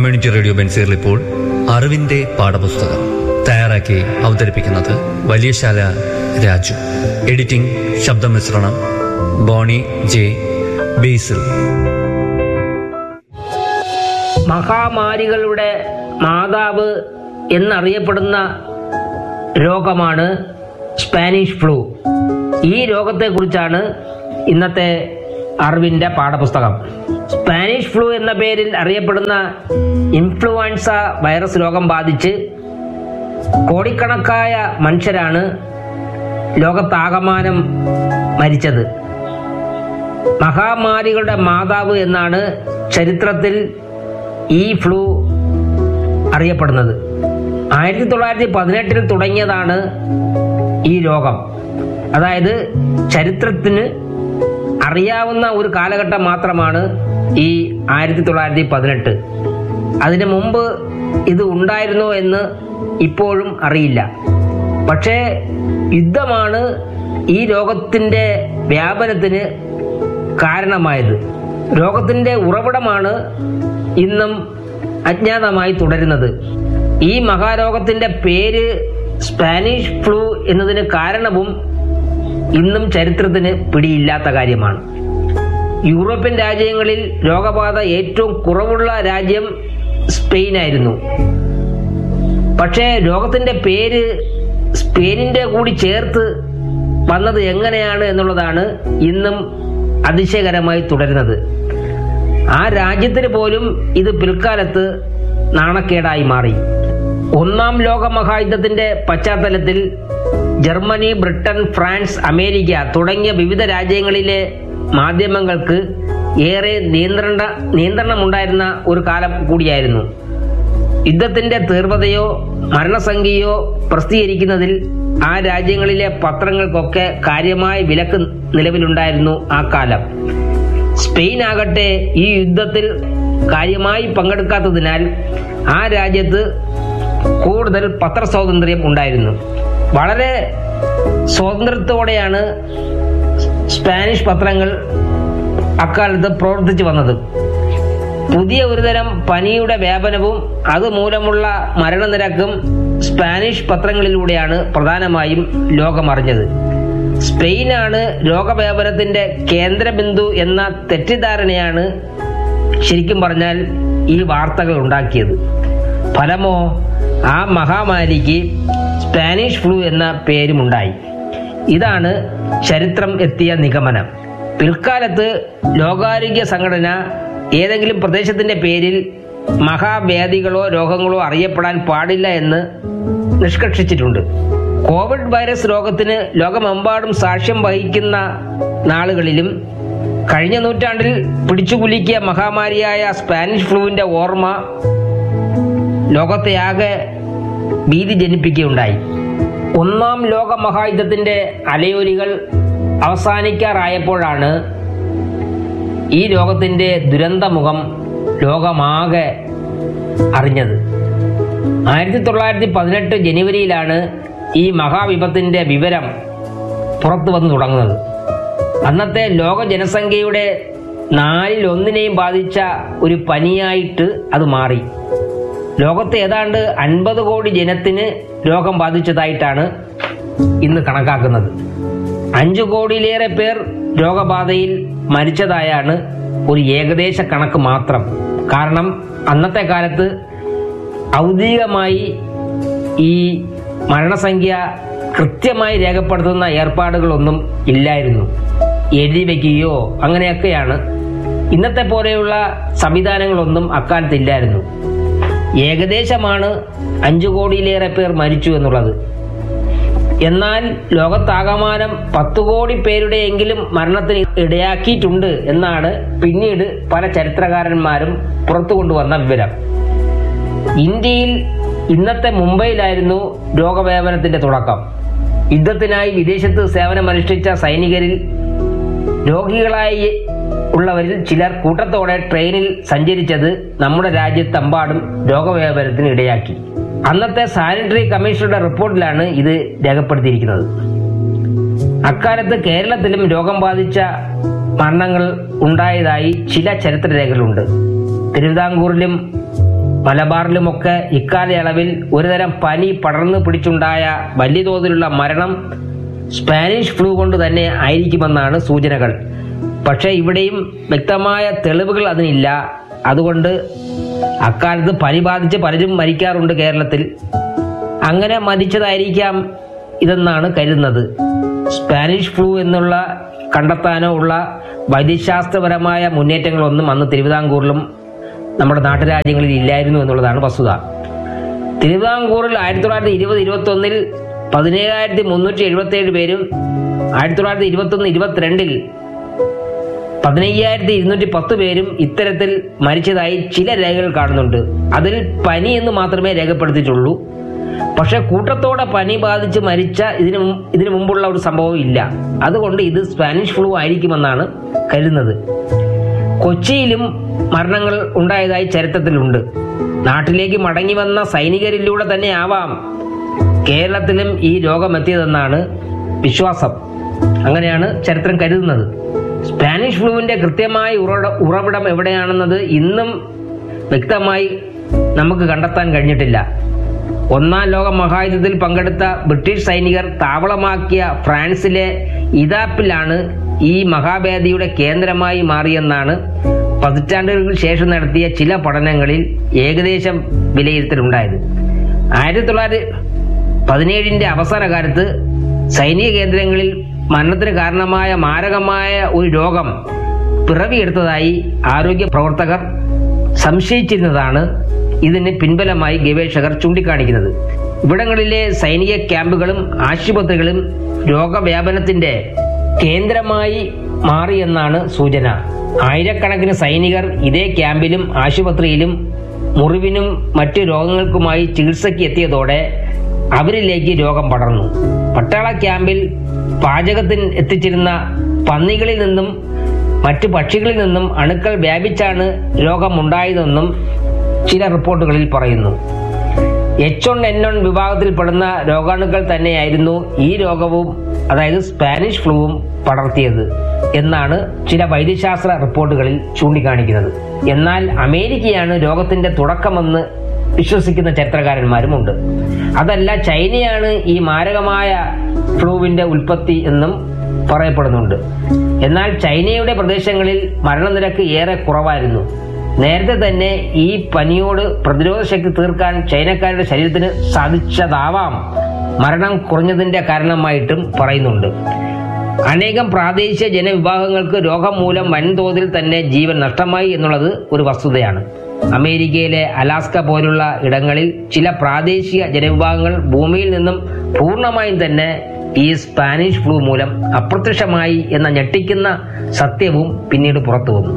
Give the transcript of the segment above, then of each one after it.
community radio ബെൻസീറിൽ ഇപ്പോൾ അറിവിന്റെ പാഠപുസ്തകം തയ്യാറാക്കി അവതരിപ്പിക്കുന്നത് വലിയശാല രാജു എഡിറ്റിംഗ് ശബ്ദമിശ്രണം ബോണി ജെ ബേസിൽ മഹാമാരികളുടെ മാതാവ് എന്നറിയപ്പെടുന്ന രോഗമാണ് സ്പാനിഷ് ഫ്ലൂ ഈ രോഗത്തെക്കുറിച്ചാണ് ഇന്നത്തെ അറിവിൻ്റെ പാഠപുസ്തകം സ്പാനിഷ് ഫ്ലൂ എന്ന പേരിൽ അറിയപ്പെടുന്ന ഇൻഫ്ലുവൻസ വൈറസ് രോഗം ബാധിച്ച് കോടിക്കണക്കായ മനുഷ്യരാണ് ലോകത്താകമാനം മരിച്ചത് മഹാമാരികളുടെ മാതാവ് എന്നാണ് ചരിത്രത്തിൽ ഈ ഫ്ലൂ അറിയപ്പെടുന്നത് ആയിരത്തി തൊള്ളായിരത്തി പതിനെട്ടിൽ തുടങ്ങിയതാണ് ഈ രോഗം അതായത് ചരിത്രത്തിന് അറിയാവുന്ന ഒരു കാലഘട്ടം മാത്രമാണ് ഈ ആയിരത്തി തൊള്ളായിരത്തി പതിനെട്ട് അതിനു മുമ്പ് ഇത് ഉണ്ടായിരുന്നോ എന്ന് ഇപ്പോഴും അറിയില്ല പക്ഷേ യുദ്ധമാണ് ഈ രോഗത്തിൻ്റെ വ്യാപനത്തിന് കാരണമായത് രോഗത്തിൻ്റെ ഉറവിടമാണ് ഇന്നും അജ്ഞാതമായി തുടരുന്നത് ഈ മഹാരോഗത്തിൻ്റെ പേര് സ്പാനിഷ് ഫ്ലൂ എന്നതിന് കാരണവും ഇന്നും ചരിത്രത്തിന് പിടിയില്ലാത്ത കാര്യമാണ് യൂറോപ്യൻ രാജ്യങ്ങളിൽ രോഗബാധ ഏറ്റവും കുറവുള്ള രാജ്യം സ്പെയിനായിരുന്നു പക്ഷേ രോഗത്തിന്റെ പേര് സ്പെയിനിന്റെ കൂടി ചേർത്ത് വന്നത് എങ്ങനെയാണ് എന്നുള്ളതാണ് ഇന്നും അതിശയകരമായി തുടരുന്നത് ആ രാജ്യത്തിന് പോലും ഇത് പിൽക്കാലത്ത് നാണക്കേടായി മാറി ഒന്നാം ലോക മഹായുദ്ധത്തിന്റെ പശ്ചാത്തലത്തിൽ ജർമ്മനി ബ്രിട്ടൻ ഫ്രാൻസ് അമേരിക്ക തുടങ്ങിയ വിവിധ രാജ്യങ്ങളിലെ മാധ്യമങ്ങൾക്ക് ഏറെ നിയന്ത്രണ നിയന്ത്രണമുണ്ടായിരുന്ന ഒരു കാലം കൂടിയായിരുന്നു യുദ്ധത്തിന്റെ തീവ്രതയോ മരണസംഖ്യയോ പ്രസിദ്ധീകരിക്കുന്നതിൽ ആ രാജ്യങ്ങളിലെ പത്രങ്ങൾക്കൊക്കെ കാര്യമായ വിലക്ക് നിലവിലുണ്ടായിരുന്നു ആ കാലം സ്പെയിൻ ആകട്ടെ ഈ യുദ്ധത്തിൽ കാര്യമായി പങ്കെടുക്കാത്തതിനാൽ ആ രാജ്യത്ത് കൂടുതൽ പത്രസ്വാതന്ത്ര്യം ഉണ്ടായിരുന്നു വളരെ സ്വാതന്ത്ര്യത്തോടെയാണ് സ്പാനിഷ് പത്രങ്ങൾ അക്കാലത്ത് പ്രവർത്തിച്ചു വന്നത് പുതിയ ഒരുതരം പനിയുടെ വ്യാപനവും അതുമൂലമുള്ള മരണനിരക്കും സ്പാനിഷ് പത്രങ്ങളിലൂടെയാണ് പ്രധാനമായും ലോകമറിഞ്ഞത് സ്പെയിനാണ് രോഗവ്യാപനത്തിന്റെ കേന്ദ്രബിന്ദു എന്ന തെറ്റിദ്ധാരണയാണ് ശരിക്കും പറഞ്ഞാൽ ഈ വാർത്തകൾ ഉണ്ടാക്കിയത് ഫലമോ ആ മഹാമാരിക്ക് സ്പാനിഷ് ഫ്ലൂ എന്ന പേരുമുണ്ടായി ഇതാണ് ചരിത്രം എത്തിയ നിഗമനം പിൽക്കാലത്ത് ലോകാരോഗ്യ സംഘടന ഏതെങ്കിലും പ്രദേശത്തിന്റെ പേരിൽ മഹാവ്യാധികളോ രോഗങ്ങളോ അറിയപ്പെടാൻ പാടില്ല എന്ന് നിഷ്കർഷിച്ചിട്ടുണ്ട് കോവിഡ് വൈറസ് രോഗത്തിന് ലോകമെമ്പാടും സാക്ഷ്യം വഹിക്കുന്ന നാളുകളിലും കഴിഞ്ഞ നൂറ്റാണ്ടിൽ പിടിച്ചുകുലുക്കിയ മഹാമാരിയായ സ്പാനിഷ് ഫ്ലൂവിന്റെ ഓർമ്മ ലോകത്തെയാകെ ഭീതി ജനിപ്പിക്കുകയുണ്ടായി ഒന്നാം ലോക മഹായുദ്ധത്തിന്റെ അലയൊലികൾ അവസാനിക്കാറായപ്പോഴാണ് ഈ രോഗത്തിന്റെ ദുരന്തമുഖം ലോകമാകെ അറിഞ്ഞത് ആയിരത്തി തൊള്ളായിരത്തി പതിനെട്ട് ജനുവരിയിലാണ് ഈ മഹാവിപത്തിന്റെ വിവരം പുറത്തു വന്നു തുടങ്ങുന്നത് അന്നത്തെ ലോക ജനസംഖ്യയുടെ നാലിൽ ഒന്നിനെയും ബാധിച്ച ഒരു പനിയായിട്ട് അത് മാറി ലോകത്തെ ഏതാണ്ട് അൻപത് കോടി ജനത്തിന് രോഗം ബാധിച്ചതായിട്ടാണ് ഇന്ന് കണക്കാക്കുന്നത് അഞ്ചു കോടിയിലേറെ പേർ രോഗബാധയിൽ മരിച്ചതായാണ് ഒരു ഏകദേശ കണക്ക് മാത്രം കാരണം അന്നത്തെ കാലത്ത് ഔദ്യോഗികമായി ഈ മരണസംഖ്യ കൃത്യമായി രേഖപ്പെടുത്തുന്ന ഏർപ്പാടുകളൊന്നും ഇല്ലായിരുന്നു എഴുതി വയ്ക്കുകയോ അങ്ങനെയൊക്കെയാണ് ഇന്നത്തെ പോലെയുള്ള സംവിധാനങ്ങളൊന്നും അക്കാലത്ത് ഇല്ലായിരുന്നു ഏകദേശമാണ് അഞ്ചു കോടിയിലേറെ പേർ മരിച്ചു എന്നുള്ളത് എന്നാൽ ലോകത്താകമാനം പത്തു കോടി പേരുടെയെങ്കിലും മരണത്തിന് ഇടയാക്കിയിട്ടുണ്ട് എന്നാണ് പിന്നീട് പല ചരിത്രകാരന്മാരും പുറത്തു കൊണ്ടുവന്ന വിവരം ഇന്ത്യയിൽ ഇന്നത്തെ മുംബൈയിലായിരുന്നു രോഗവ്യാപനത്തിന്റെ തുടക്കം യുദ്ധത്തിനായി വിദേശത്ത് സേവനമനുഷ്ഠിച്ച സൈനികരിൽ രോഗികളായി ഉള്ളവരിൽ ചിലർ കൂട്ടത്തോടെ ട്രെയിനിൽ സഞ്ചരിച്ചത് നമ്മുടെ രാജ്യത്തെമ്പാടും രോഗവ്യാപനത്തിന് ഇടയാക്കി അന്നത്തെ സാനിറ്ററി കമ്മീഷണറുടെ റിപ്പോർട്ടിലാണ് ഇത് രേഖപ്പെടുത്തിയിരിക്കുന്നത് അക്കാലത്ത് കേരളത്തിലും രോഗം ബാധിച്ച മരണങ്ങൾ ഉണ്ടായതായി ചില ചരിത്രരേഖകളുണ്ട് തിരുവിതാംകൂറിലും മലബാറിലുമൊക്കെ ഇക്കാലയളവിൽ ഒരുതരം പനി പടർന്നു പിടിച്ചുണ്ടായ വലിയ തോതിലുള്ള മരണം സ്പാനിഷ് ഫ്ലൂ കൊണ്ട് തന്നെ ആയിരിക്കുമെന്നാണ് സൂചനകൾ പക്ഷേ ഇവിടെയും വ്യക്തമായ തെളിവുകൾ അതിനില്ല അതുകൊണ്ട് അക്കാലത്ത് പനി ബാധിച്ച് പലരും മരിക്കാറുണ്ട് കേരളത്തിൽ അങ്ങനെ മരിച്ചതായിരിക്കാം ഇതെന്നാണ് കരുതുന്നത് സ്പാനിഷ് ഫ്ലൂ എന്നുള്ള കണ്ടെത്താനോ ഉള്ള വൈദ്യശാസ്ത്രപരമായ മുന്നേറ്റങ്ങളൊന്നും അന്ന് തിരുവിതാംകൂറിലും നമ്മുടെ നാട്ടുരാജ്യങ്ങളിൽ ഇല്ലായിരുന്നു എന്നുള്ളതാണ് വസ്തുത തിരുവിതാംകൂറിൽ ആയിരത്തി തൊള്ളായിരത്തി ഇരുപത് ഇരുപത്തി ഒന്നിൽ പതിനേഴായിരത്തി മുന്നൂറ്റി എഴുപത്തി ഏഴ് പേരും ആയിരത്തി തൊള്ളായിരത്തി ഇരുപത്തി ഒന്ന് ഇരുപത്തിരണ്ടിൽ പതിനയ്യായിരത്തി ഇരുന്നൂറ്റി പത്ത് പേരും ഇത്തരത്തിൽ മരിച്ചതായി ചില രേഖകൾ കാണുന്നുണ്ട് അതിൽ പനി എന്ന് മാത്രമേ രേഖപ്പെടുത്തിയിട്ടുള്ളൂ പക്ഷെ കൂട്ടത്തോടെ പനി ബാധിച്ച് മരിച്ച ഇതിനു മും- ഇതിനു മുമ്പുള്ള ഒരു സംഭവം ഇല്ല അതുകൊണ്ട് ഇത് സ്പാനിഷ് ഫ്ലൂ ആയിരിക്കുമെന്നാണ് കരുതുന്നത് കൊച്ചിയിലും മരണങ്ങൾ ഉണ്ടായതായി ചരിത്രത്തിലുണ്ട് നാട്ടിലേക്ക് മടങ്ങി വന്ന സൈനികരിലൂടെ തന്നെ ആവാം കേരളത്തിലും ഈ രോഗം എത്തിയതെന്നാണ് വിശ്വാസം അങ്ങനെയാണ് ചരിത്രം കരുതുന്നത് സ്പാനിഷ് ഫ്ലൂവിന്റെ കൃത്യമായ ഉറവിട- ഉറവിടം എവിടെയാണെന്നത് ഇന്നും വ്യക്തമായി നമുക്ക് കണ്ടെത്താൻ കഴിഞ്ഞിട്ടില്ല ഒന്നാം ലോക മഹായുദ്ധത്തിൽ പങ്കെടുത്ത ബ്രിട്ടീഷ് സൈനികർ താവളമാക്കിയ ഫ്രാൻസിലെ ഇതാപ്പിലാണ് ഈ മഹാഭേദിയുടെ കേന്ദ്രമായി മാറിയെന്നാണ് പതിറ്റാണ്ടുകൾക്ക് ശേഷം നടത്തിയ ചില പഠനങ്ങളിൽ ഏകദേശം വിലയിരുത്തലുണ്ടായത് ആയിരത്തി തൊള്ളായിരത്തി പതിനേഴിന്റെ അവസാന കാലത്ത് സൈനിക കേന്ദ്രങ്ങളിൽ മരണത്തിന് കാരണമായ മാരകമായ ഒരു രോഗം പിറവിയെടുത്തതായി ആരോഗ്യ പ്രവർത്തകർ സംശയിച്ചിരുന്നതാണ് ഇതിന് പിൻബലമായി ഗവേഷകർ ചൂണ്ടിക്കാണിക്കുന്നത് ഇവിടങ്ങളിലെ സൈനിക ക്യാമ്പുകളും ആശുപത്രികളും രോഗവ്യാപനത്തിന്റെ കേന്ദ്രമായി മാറിയെന്നാണ് സൂചന ആയിരക്കണക്കിന് സൈനികർ ഇതേ ക്യാമ്പിലും ആശുപത്രിയിലും മുറിവിനും മറ്റു രോഗങ്ങൾക്കുമായി ചികിത്സയ്ക്ക് എത്തിയതോടെ അവരിലേക്ക് രോഗം പടർന്നു പട്ടാള ക്യാമ്പിൽ പാചകത്തിന് എത്തിച്ചിരുന്ന പന്നികളിൽ നിന്നും മറ്റു പക്ഷികളിൽ നിന്നും അണുക്കൾ വ്യാപിച്ചാണ് രോഗമുണ്ടായതെന്നും ചില റിപ്പോർട്ടുകളിൽ പറയുന്നു എച്ച് വൺ എൻ വൺ വിഭാഗത്തിൽപ്പെടുന്ന രോഗാണുക്കൾ തന്നെയായിരുന്നു ഈ രോഗവും അതായത് സ്പാനിഷ് ഫ്ലൂവും പടർത്തിയത് എന്നാണ് ചില വൈദ്യശാസ്ത്ര റിപ്പോർട്ടുകളിൽ ചൂണ്ടിക്കാണിക്കുന്നത് എന്നാൽ അമേരിക്കയാണ് രോഗത്തിന്റെ തുടക്കമെന്ന് വിശ്വസിക്കുന്ന ചരിത്രകാരന്മാരുമുണ്ട് അതല്ല ചൈനയാണ് ഈ മാരകമായ ഫ്ലൂവിന്റെ ഉൽപ്പത്തി എന്നും പറയപ്പെടുന്നുണ്ട് എന്നാൽ ചൈനയുടെ പ്രദേശങ്ങളിൽ മരണനിരക്ക് ഏറെ കുറവായിരുന്നു നേരത്തെ തന്നെ ഈ പനിയോട് പ്രതിരോധ ശക്തി തീർക്കാൻ ചൈനക്കാരുടെ ശരീരത്തിന് സാധിച്ചതാവാം മരണം കുറഞ്ഞതിന്റെ കാരണമായിട്ടും പറയുന്നുണ്ട് അനേകം പ്രാദേശിക ജനവിഭാഗങ്ങൾക്ക് രോഗം മൂലം വൻതോതിൽ തന്നെ ജീവൻ നഷ്ടമായി എന്നുള്ളത് ഒരു വസ്തുതയാണ് അമേരിക്കയിലെ അലാസ്ക പോലുള്ള ഇടങ്ങളിൽ ചില പ്രാദേശിക ജനവിഭാഗങ്ങൾ ഭൂമിയിൽ നിന്നും പൂർണ്ണമായും തന്നെ ഈ സ്പാനിഷ് ഫ്ലൂ മൂലം അപ്രത്യക്ഷമായി എന്ന ഞെട്ടിക്കുന്ന സത്യവും പിന്നീട് പുറത്തു വന്നു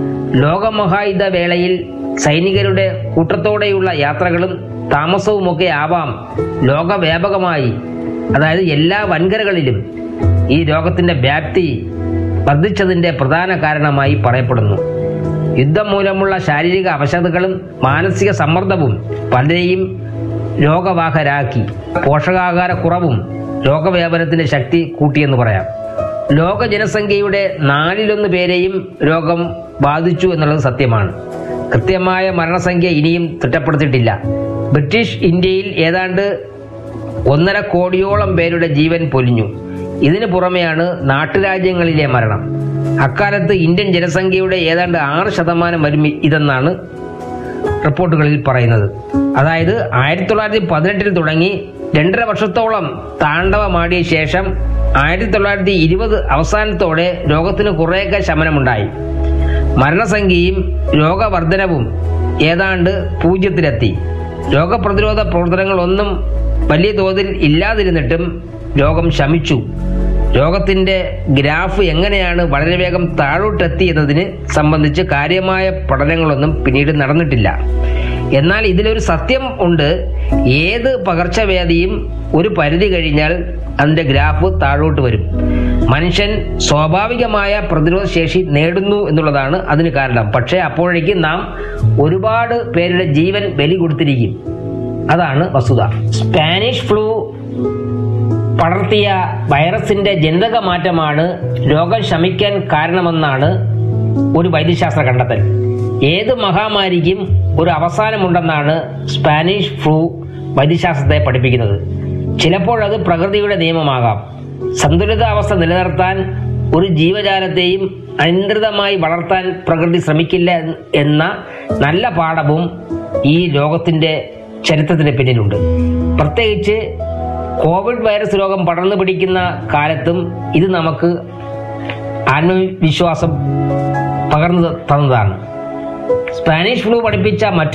ലോകമഹായുദ്ധ വേളയിൽ സൈനികരുടെ കൂട്ടത്തോടെയുള്ള യാത്രകളും താമസവുമൊക്കെ ആവാം ലോകവ്യാപകമായി അതായത് എല്ലാ വൻകരകളിലും ഈ രോഗത്തിന്റെ വ്യാപ്തി വർദ്ധിച്ചതിന്റെ പ്രധാന കാരണമായി പറയപ്പെടുന്നു യുദ്ധം മൂലമുള്ള ശാരീരിക അവശതകളും മാനസിക സമ്മർദ്ദവും പലരെയും രോഗവാഹരാക്കി പോഷകാഹാര കുറവും രോഗവ്യാപനത്തിന്റെ ശക്തി കൂട്ടിയെന്ന് പറയാം ലോക ജനസംഖ്യയുടെ നാലിലൊന്ന് പേരെയും രോഗം ബാധിച്ചു എന്നുള്ളത് സത്യമാണ് കൃത്യമായ മരണസംഖ്യ ഇനിയും തിട്ടപ്പെടുത്തിയിട്ടില്ല ബ്രിട്ടീഷ് ഇന്ത്യയിൽ ഏതാണ്ട് ഒന്നര കോടിയോളം പേരുടെ ജീവൻ പൊലിഞ്ഞു ഇതിനു പുറമെയാണ് നാട്ടുരാജ്യങ്ങളിലെ മരണം അക്കാലത്ത് ഇന്ത്യൻ ജനസംഖ്യയുടെ ഏതാണ്ട് ആറ് ശതമാനം വരും ഇതെന്നാണ് റിപ്പോർട്ടുകളിൽ പറയുന്നത് അതായത് ആയിരത്തി തൊള്ളായിരത്തി പതിനെട്ടിൽ തുടങ്ങി രണ്ടര വർഷത്തോളം താണ്ഡവമാടിയ ശേഷം ആയിരത്തി തൊള്ളായിരത്തി ഇരുപത് അവസാനത്തോടെ രോഗത്തിന് കുറേയൊക്കെ ശമനമുണ്ടായി മരണസംഖ്യയും രോഗവർദ്ധനവും ഏതാണ്ട് പൂജ്യത്തിലെത്തി രോഗപ്രതിരോധ പ്രവർത്തനങ്ങളൊന്നും വലിയ തോതിൽ ഇല്ലാതിരുന്നിട്ടും രോഗം ശമിച്ചു രോഗത്തിന്റെ ഗ്രാഫ് എങ്ങനെയാണ് വളരെ വേഗം താഴോട്ടെത്തി എന്നതിന് സംബന്ധിച്ച് കാര്യമായ പഠനങ്ങളൊന്നും പിന്നീട് നടന്നിട്ടില്ല എന്നാൽ ഇതിലൊരു സത്യം ഉണ്ട് ഏത് പകർച്ചവ്യാധിയും ഒരു പരിധി കഴിഞ്ഞാൽ അതിന്റെ ഗ്രാഫ് താഴോട്ട് വരും മനുഷ്യൻ സ്വാഭാവികമായ പ്രതിരോധ ശേഷി നേടുന്നു എന്നുള്ളതാണ് അതിന് കാരണം പക്ഷേ അപ്പോഴേക്കും നാം ഒരുപാട് പേരുടെ ജീവൻ ബലി കൊടുത്തിരിക്കും അതാണ് വസ്തുത സ്പാനിഷ് ഫ്ലൂ പടർത്തിയ വൈറസിന്റെ ജനിതക മാറ്റമാണ് രോഗം ശമിക്കാൻ കാരണമെന്നാണ് ഒരു വൈദ്യശാസ്ത്ര കണ്ടെത്തൽ ഏത് മഹാമാരിക്കും ഒരു അവസാനമുണ്ടെന്നാണ് സ്പാനിഷ് ഫ്ലൂ വൈദ്യശാസ്ത്രത്തെ പഠിപ്പിക്കുന്നത് ചിലപ്പോഴത് പ്രകൃതിയുടെ നിയമമാകാം സന്തുലിതാവസ്ഥ നിലനിർത്താൻ ഒരു ജീവജാലത്തെയും അനിയന്ത്രിതമായി വളർത്താൻ പ്രകൃതി ശ്രമിക്കില്ല എന്ന നല്ല പാഠവും ഈ ലോകത്തിന്റെ ചരിത്രത്തിന് പിന്നിലുണ്ട് പ്രത്യേകിച്ച് കോവിഡ് വൈറസ് രോഗം പടർന്നു പിടിക്കുന്ന കാലത്തും ഇത് നമുക്ക് ആത്മവിശ്വാസം പകർന്നു തന്നതാണ് സ്പാനിഷ് ഫ്ലൂ പഠിപ്പിച്ച മറ്റു